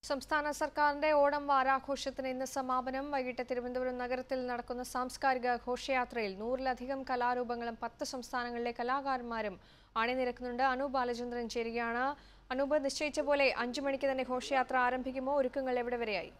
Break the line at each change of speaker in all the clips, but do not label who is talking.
സംസ്ഥാന സർക്കാരിന്റെ ഓണം വാരാഘോഷത്തിന് ഇന്ന് സമാപനം വൈകിട്ട് തിരുവനന്തപുരം നഗരത്തിൽ നടക്കുന്ന സാംസ്കാരിക ഘോഷയാത്രയിൽ നൂറിലധികം കലാരൂപങ്ങളും പത്ത് സംസ്ഥാനങ്ങളിലെ കലാകാരന്മാരും അണിനിരക്കുന്നുണ്ട് അനൂപ് ബാലചന്ദ്രൻ ചേരുകയാണ് അനൂപ് നിശ്ചയിച്ച പോലെ അഞ്ചു മണിക്ക് തന്നെ ഘോഷയാത്ര ആരംഭിക്കുമോ ഒരുക്കങ്ങൾ എവിടെ വരെയായി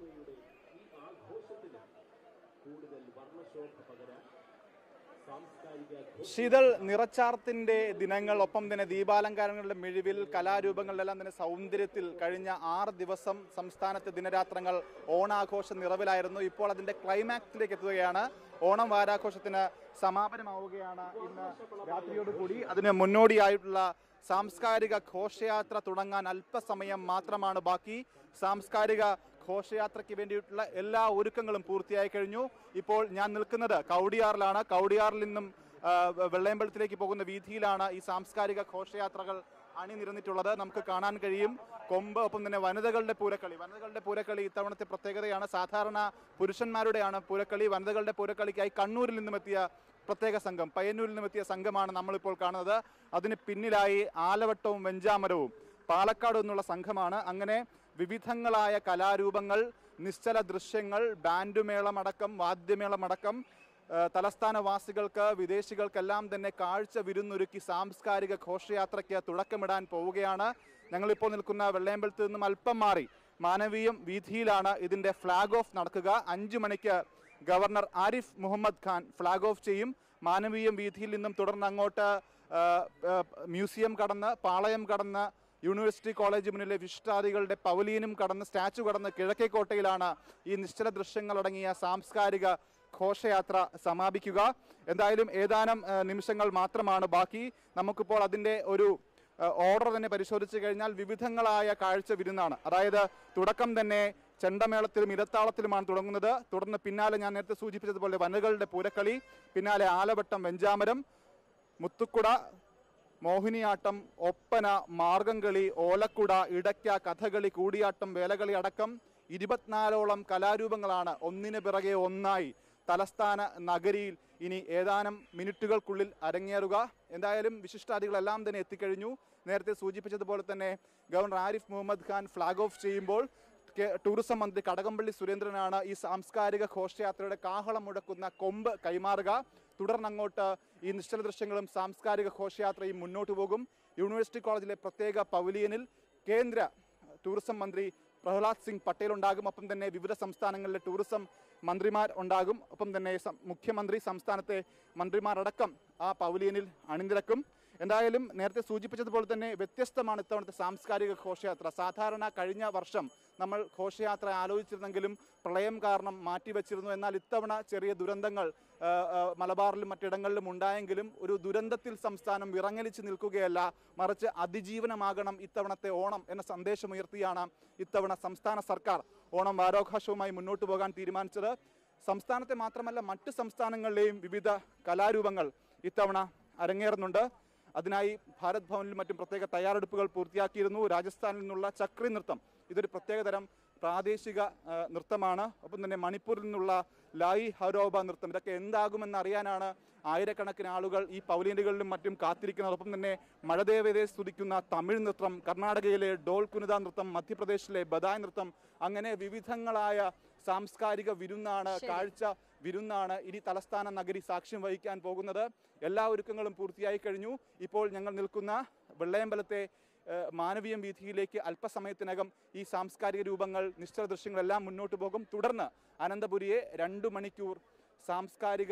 ശീതൾ നിറച്ചാർത്തിന്റെ ദിനങ്ങൾ ഒപ്പം തന്നെ ദീപാലങ്കാരങ്ങളുടെ മിഴിവിൽ കലാരൂപങ്ങളിലെല്ലാം തന്നെ സൗന്ദര്യത്തിൽ കഴിഞ്ഞ ആറ് ദിവസം സംസ്ഥാനത്തെ ദിനരാത്രങ്ങൾ ഓണാഘോഷ നിറവിലായിരുന്നു ഇപ്പോൾ അതിന്റെ ക്ലൈമാക്സിലേക്ക് എത്തുകയാണ് ഓണം വാരാഘോഷത്തിന് സമാപനമാവുകയാണ് ഇന്ന് രാത്രിയോടുകൂടി അതിന് മുന്നോടിയായിട്ടുള്ള സാംസ്കാരിക ഘോഷയാത്ര തുടങ്ങാൻ അല്പസമയം മാത്രമാണ് ബാക്കി സാംസ്കാരിക ഘോഷയാത്രയ്ക്ക് വേണ്ടിയിട്ടുള്ള എല്ലാ ഒരുക്കങ്ങളും പൂർത്തിയായി കഴിഞ്ഞു ഇപ്പോൾ ഞാൻ നിൽക്കുന്നത് കൗടിയാറിലാണ് കൗടിയാറിൽ നിന്നും ആ, വെള്ളയമ്പലത്തിലേക്ക് പോകുന്ന വീതിയിലാണ് ഈ സാംസ്കാരിക ഘോഷയാത്രകൾ അണിനിരന്നിട്ടുള്ളത് നമുക്ക് കാണാൻ കഴിയും കൊമ്പ് ഒപ്പം തന്നെ വനിതകളുടെ പൂരക്കളി വനിതകളുടെ പൂരക്കളി ഇത്തവണത്തെ പ്രത്യേകതയാണ് സാധാരണ പുരുഷന്മാരുടെയാണ് പൂരക്കളി വനിതകളുടെ പൂരക്കളിക്കായി കണ്ണൂരിൽ നിന്നും എത്തിയ പ്രത്യേക സംഘം പയ്യന്നൂരിൽ നിന്നും എത്തിയ സംഘമാണ് നമ്മളിപ്പോൾ കാണുന്നത് അതിന് പിന്നിലായി ആലവട്ടവും വെഞ്ചാമരവും പാലക്കാട് എന്നുള്ള സംഘമാണ് അങ്ങനെ വിവിധങ്ങളായ കലാരൂപങ്ങൾ നിശ്ചല ദൃശ്യങ്ങൾ ബാൻഡുമേളമടക്കം വാദ്യമേളമടക്കം ആ, തലസ്ഥാനവാസികൾക്ക് വിദേശികൾക്കെല്ലാം തന്നെ കാഴ്ച വിരുന്നൊരുക്കി സാംസ്കാരിക ഘോഷയാത്രയ്ക്ക് തുടക്കമിടാൻ പോവുകയാണ് ഞങ്ങളിപ്പോൾ നിൽക്കുന്ന വെള്ളയമ്പലത്ത് നിന്നും അല്പം മാറി മാനവീയം വീഥിയിലാണ് ഇതിന്റെ ഫ്ലാഗ് ഓഫ് നടക്കുക അഞ്ചു മണിക്ക് governor Arif Mohammed Khan flag off ചെയ്യും മാനവീയം വീഥിയിൽ നിന്നും തുടർന്ന് അങ്ങോട്ട് ആ, ആ, മ്യൂസിയം കടന്ന് പാളയം കടന്ന് യൂണിവേഴ്സിറ്റി കോളേജ് മുന്നിലെ വിശിഷ്ടാദികളുടെ പവലിയനും കടന്ന് സ്റ്റാച്ചു കടന്ന് കിഴക്കേക്കോട്ടയിലാണ് ഈ നിശ്ചല ദൃശ്യങ്ങളടങ്ങിയ സാംസ്കാരിക ഘോഷയാത്ര സമാപിക്കുക എന്തായാലും ഏതാനും ആ, നിമിഷങ്ങൾ മാത്രമാണ് ബാക്കി നമുക്കിപ്പോൾ അതിൻ്റെ ഒരു ആ, ഓർഡർ തന്നെ പരിശോധിച്ചു കഴിഞ്ഞാൽ വിവിധങ്ങളായ കാഴ്ച വിരുന്നാണ് അതായത് തുടക്കം തന്നെ ചെണ്ടമേളത്തിലും ഇരത്താളത്തിലുമാണ് തുടങ്ങുന്നത് തുടർന്ന് പിന്നാലെ ഞാൻ നേരത്തെ സൂചിപ്പിച്ചതുപോലെ വനകളുടെ പൂരക്കളി പിന്നാലെ ആലവട്ടം വെഞ്ചാമരം മുത്തുക്കുട മോഹിനിയാട്ടം ഒപ്പന മാർഗംകളി ഓലക്കുട ഇടയ്ക്ക കഥകളി കൂടിയാട്ടം വേലകളി അടക്കം ഇരുപത്തിനാലോളം കലാരൂപങ്ങളാണ് ഒന്നിന് പിറകെ ഒന്നായി തലസ്ഥാന നഗരിയിൽ ഇനി ഏതാനും മിനിറ്റുകൾക്കുള്ളിൽ അരങ്ങേറുക എന്തായാലും വിശിഷ്ടാദികളെല്ലാം തന്നെ എത്തിക്കഴിഞ്ഞു നേരത്തെ സൂചിപ്പിച്ചതുപോലെ തന്നെ governor Arif Mohammed Khan flag off ചെയ്യുമ്പോൾ കെ- ടൂറിസം മന്ത്രി കടകംപള്ളി സുരേന്ദ്രനാണ് ഈ സാംസ്കാരിക ഘോഷയാത്രയുടെ കാഹളം മുഴക്കുന്ന കൊമ്പ് കൈമാറുക തുടർന്ന് അങ്ങോട്ട് ഈ നിശ്ചല ദൃശ്യങ്ങളും സാംസ്കാരിക ഘോഷയാത്രയും മുന്നോട്ട് പോകും യൂണിവേഴ്സിറ്റി കോളേജിലെ പ്രത്യേക പവലിയനിൽ കേന്ദ്ര ടൂറിസം മന്ത്രി പ്രഹ്ലാദ് സിംഗ് പട്ടേൽ ഉണ്ടാകും ഒപ്പം തന്നെ വിവിധ സംസ്ഥാനങ്ങളിലെ ടൂറിസം മന്ത്രിമാർ ഉണ്ടാകും ഒപ്പം തന്നെ സം- മുഖ്യമന്ത്രി സംസ്ഥാനത്തെ മന്ത്രിമാരടക്കം ആ പവലിയനിൽ അണിനിരക്കും എന്തായാലും നേരത്തെ സൂചിപ്പിച്ചതുപോലെ തന്നെ വ്യത്യസ്തമാണ് ഇത്തവണത്തെ സാംസ്കാരിക ഘോഷയാത്ര സാധാരണ കഴിഞ്ഞ വർഷം നമ്മൾ ഘോഷയാത്ര ആലോചിച്ചിരുന്നെങ്കിലും പ്രളയം കാരണം മാറ്റിവെച്ചിരുന്നു എന്നാൽ ഇത്തവണ ചെറിയ ദുരന്തങ്ങൾ ആ, ആ, മലബാറിലും മറ്റിടങ്ങളിലും ഉണ്ടായെങ്കിലും ഒരു ദുരന്തത്തിൽ സംസ്ഥാനം വിറങ്ങലിച്ച് നിൽക്കുകയല്ല മറിച്ച് അതിജീവനമാകണം ഇത്തവണത്തെ ഓണം എന്ന സന്ദേശമുയർത്തിയാണ് ഇത്തവണ സംസ്ഥാന സർക്കാർ ഓണം വാരാഘോഷവുമായി മുന്നോട്ട് പോകാൻ തീരുമാനിച്ചത് സംസ്ഥാനത്തെ മാത്രമല്ല മറ്റ് സംസ്ഥാനങ്ങളിലെയും വിവിധ കലാരൂപങ്ങൾ ഇത്തവണ അരങ്ങേറുന്നുണ്ട് അതിനായി ഭാരത് ഭവനിലും മറ്റും പ്രത്യേക തയ്യാറെടുപ്പുകൾ പൂർത്തിയാക്കിയിരുന്നു രാജസ്ഥാനിൽ നിന്നുള്ള ചക്രി നൃത്തം ഇതൊരു പ്രത്യേകതരം പ്രാദേശിക ആ, നൃത്തമാണ് ഒപ്പം തന്നെ മണിപ്പൂരിൽ നിന്നുള്ള ലായി ഹരോബ നൃത്തം ഇതൊക്കെ എന്താകുമെന്ന് അറിയാനാണ് ആയിരക്കണക്കിന് ആളുകൾ ഈ പൗലിയനുകളിലും മറ്റും കാത്തിരിക്കുന്നത് ഒപ്പം തന്നെ മഴദേവതയെ സ്തുതിക്കുന്ന തമിഴ് നൃത്തം കർണാടകയിലെ ഡോൾ കുനിത നൃത്തം മധ്യപ്രദേശിലെ ബദായ് നൃത്തം അങ്ങനെ വിവിധങ്ങളായ സാംസ്കാരിക വിരുന്നാണ് കാഴ്ച വിരുന്നാണ് ഇനി തലസ്ഥാന നഗരി സാക്ഷ്യം വഹിക്കാൻ പോകുന്നത് എല്ലാ ഒരുക്കങ്ങളും പൂർത്തിയായി കഴിഞ്ഞു ഇപ്പോൾ ഞങ്ങൾ നിൽക്കുന്ന വെള്ളയമ്പലത്തെ ഏഹ്, മാനവീയം വീഥിയിലേക്ക് അല്പസമയത്തിനകം ഈ സാംസ്കാരിക രൂപങ്ങൾ നിശ്ചല ദൃശ്യങ്ങളെല്ലാം മുന്നോട്ട് പോകും തുടർന്ന് അനന്തപുരിയെ രണ്ടു മണിക്കൂർ സാംസ്കാരിക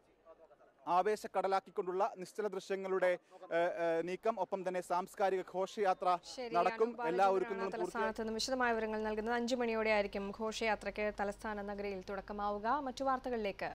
ആവേശക്കടലാക്കിക്കൊണ്ടുള്ള നിശ്ചല ദൃശ്യങ്ങളുടെ ഏഹ്, ഏഹ്, നീക്കം ഒപ്പം തന്നെ സാംസ്കാരിക ഘോഷയാത്ര
ശരി,
നടക്കും
അനൂപ്
എല്ലാ
ബാലചന്ദ്രനാണ്
ഒരുക്കങ്ങളും പൂർത്തിയായി
തലസ്ഥാനത്ത് നിന്ന് വിശദമായ വിവരങ്ങൾ നൽകുന്നത് അഞ്ചു മണിയോടെ ആയിരിക്കും ഘോഷയാത്രയ്ക്ക് തലസ്ഥാന നഗരിയിൽ തുടക്കമാവുക മറ്റു വാർത്തകളിലേക്ക്